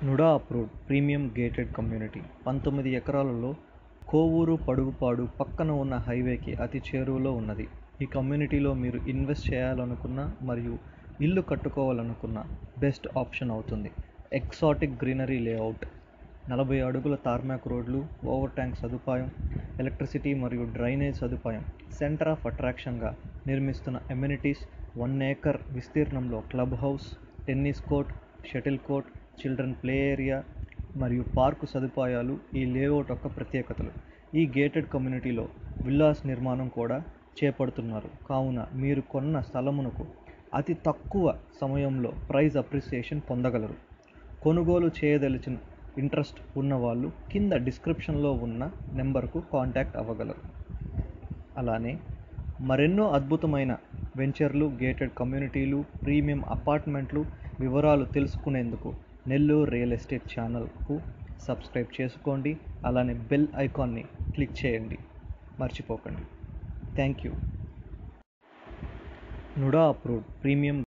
NUDA approved premium gated community పంతొమ్మిది ఎకరాలలో కోవూరు పడుగుపాడు పక్కన ఉన్న హైవేకి అతి చేరువలో ఉన్నది ఈ కమ్యూనిటీలో మీరు ఇన్వెస్ట్ చేయాలనుకున్న మరియు ఇల్లు కట్టుకోవాలనుకున్న బెస్ట్ ఆప్షన్ అవుతుంది ఎక్సాటిక్ గ్రీనరీ లేఅవుట్ నలభై అడుగుల తార్మాక్ రోడ్లు ఓవర్ ట్యాంక్ సదుపాయం ఎలక్ట్రిసిటీ మరియు డ్రైనేజ్ సదుపాయం సెంటర్ ఆఫ్ అట్రాక్షన్గా నిర్మిస్తున్న ఎమ్యూనిటీస్ వన్ ఏకర్ విస్తీర్ణంలో club house tennis court shuttle court children play area మరియు పార్కు సదుపాయాలు ఈ లేఅవుట్ యొక్క ప్రత్యేకతలు ఈ గేటెడ్ కమ్యూనిటీలో విల్లాస్ నిర్మాణం కూడా చేపడుతున్నారు కావున మీరు కొన్న స్థలమునకు అతి తక్కువ సమయంలో ప్రైస్ అప్రిసియేషన్ పొందగలరు కొనుగోలు చేయదలిచిన ఇంట్రెస్ట్ ఉన్నవాళ్ళు కింద డిస్క్రిప్షన్లో ఉన్న నెంబర్కు కాంటాక్ట్ అవ్వగలరు అలానే మరెన్నో అద్భుతమైన వెంచర్లు గేటెడ్ కమ్యూనిటీలు ప్రీమియం అపార్ట్మెంట్లు వివరాలు తెలుసుకునేందుకు నెల్లూరు రియల్ ఎస్టేట్ ఛానల్కు సబ్స్క్రైబ్ చేసుకోండి అలానే బెల్ ఐకాన్ని క్లిక్ చేయండి మర్చిపోకండి thank you NUDA approved premium